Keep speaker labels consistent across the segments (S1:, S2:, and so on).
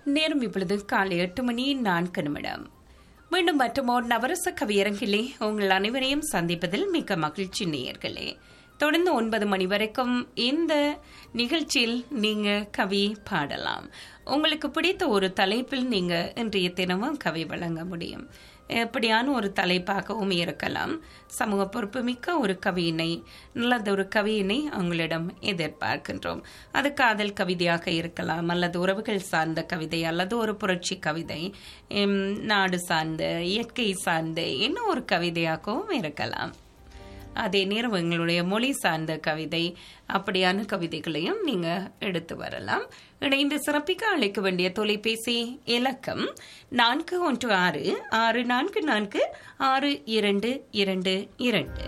S1: நேரம் இப்பொழுது காலை எட்டு மணி நான்கு நிமிடம் மீண்டும் மற்றமோர் நவரச கவியரங்கிலே உங்கள் அனைவரையும் சந்திப்பதில் மிக்க மகிழ்ச்சி நேயர்களே தொடர்ந்து ஒன்பது மணி வரைக்கும் இந்த நிகழ்ச்சியில் நீங்க கவி பாடலாம் உங்களுக்கு பிடித்த ஒரு தலைப்பில் நீங்க இன்றைய தினமும் கவி வழங்க முடியும் எப்படியான ஒரு தலைப்பாகவும் இருக்கலாம் சமூக பொறுப்பு மிக்க ஒரு கவியினை நல்லதொரு கவியினை உங்களிடம் எதிர்பார்க்கின்றோம் அது காதல் கவிதையாக இருக்கலாம் அல்லது உறவுகள் சார்ந்த கவிதை அல்லது ஒரு புரட்சி கவிதை எம், நாடு சார்ந்த இயற்கை சார்ந்த என்ன ஒரு கவிதையாகவும் இருக்கலாம் அதே நேரம் எங்களுடைய மொழி சார்ந்த கவிதை அப்படியான கவிதைகளையும் நீங்க எடுத்து வரலாம் இணைந்து சிறப்பிக்க அழைக்க வேண்டிய தொலைபேசி இலக்கம் நான்கு ஒன்று ஆறு ஆறு நான்கு நான்கு ஆறு இரண்டு இரண்டு இரண்டு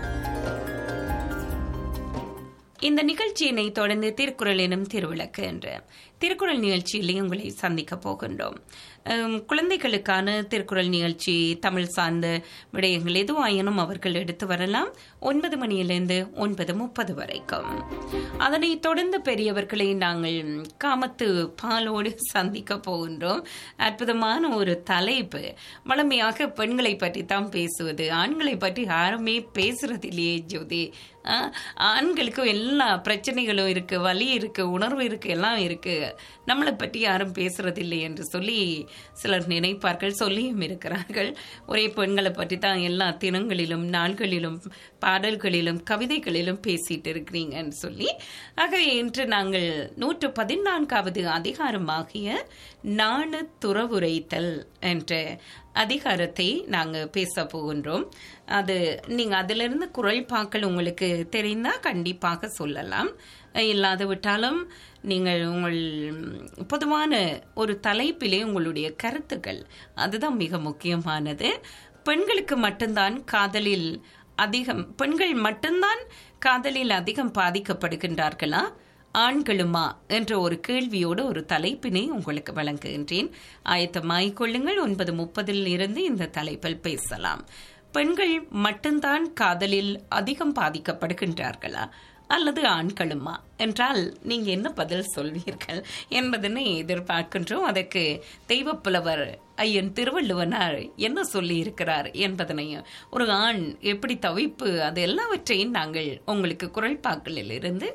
S1: இந்த நிகழ்ச்சியினை தொடர்ந்து திருக்குறள் எனும் திருவிளக்கு என்ற திருக்குறள் நிகழ்ச்சியிலே உங்களை சந்திக்க போகின்றோம் அம், குழந்தைகளுக்கான திருக்குறள் நிகழ்ச்சி தமிழ் சார்ந்த விடயங்கள் எதுவாயினும் அவர்கள் எடுத்து வரலாம் ஒன்பது மணியிலிருந்து ஒன்பது முப்பது வரைக்கும் அதனை தொடர்ந்து பெரியவர்களை நாங்கள் காமத்து பாலோடு சந்திக்க போகின்றோம் அற்புதமான ஒரு தலைப்பு வளமையாக பெண்களை பற்றி தான் பேசுவது ஆண்களை பற்றி யாருமே பேசுறதில்லையே ஜோதி ஆ, ஆண்களுக்கு எல்லா பிரச்சனைகளும் இருக்கு வலி இருக்கு உணர்வு இருக்கு எல்லாம் இருக்கு நம்மளை பற்றி யாரும் பேசுறதில்லை என்று சொல்லி சிலர் நினைப்பார்கள் சொல்லியும் இருக்கிறார்கள் ஒரே பெண்களை பற்றி தான் எல்லா தினங்களிலும் நாள்களிலும் பாடல்களிலும் கவிதைகளிலும் பேசிட்டு இருக்கிறீங்கன்னு சொல்லி ஆகவே இன்று நாங்கள் நூற்று பதினான்காவது அதிகாரமாகிய நாணு துறவுரைத்தல் என்ற அதிகாரத்தை நாங்கள் பேச போகின்றோம் அது நீங்கள் அதிலிருந்து குரல் பாக்கள் உங்களுக்கு தெரிந்தா கண்டிப்பாக சொல்லலாம் இல்லாது விட்டாலும் நீங்கள் உங்கள் பொதுவான ஒரு தலைப்பிலே உங்களுடைய கருத்துக்கள் அதுதான் மிக முக்கியமானது பெண்களுக்கு மட்டும்தான் காதலில் அதிகம் பெண்கள் மட்டும்தான் காதலில் அதிகம் பாதிக்கப்படுகின்றார்களா ஆண்களுமா என்ற ஒரு கேள்வியோடு ஒரு தலைப்பினை உங்களுக்கு வழங்குகின்றேன் ஆயத்தமாகிக் கொள்ளுங்கள் ஒன்பது முப்பதில் இருந்து இந்த தலைப்பில் பேசலாம் பெண்கள் மட்டும்தான் காதலில் அதிகம் பாதிக்கப்படுகின்றார்களா அல்லது ஆண்களுமா என்றால் நீங்க என்ன பதில் சொல்வீர்கள் என்பதனை எதிர்பார்க்கின்றோம் அதற்கு தெய்வப்புலவர் ஐயன் திருவள்ளுவனார் என்ன சொல்லி இருக்கிறார் என்பதனையும் ஒரு ஆண் எப்படி தவிப்பு அது எல்லாவற்றையும் நாங்கள் உங்களுக்கு குரல்பாக்களில் இருந்து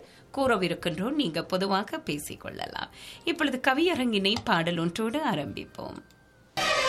S1: கூறவிருக்கின்றோம் நீங்க பொதுவாக பேசிக்கொள்ளலாம் இப்பொழுது கவியரங்கினை பாடல் ஒன்றோடு ஆரம்பிப்போம்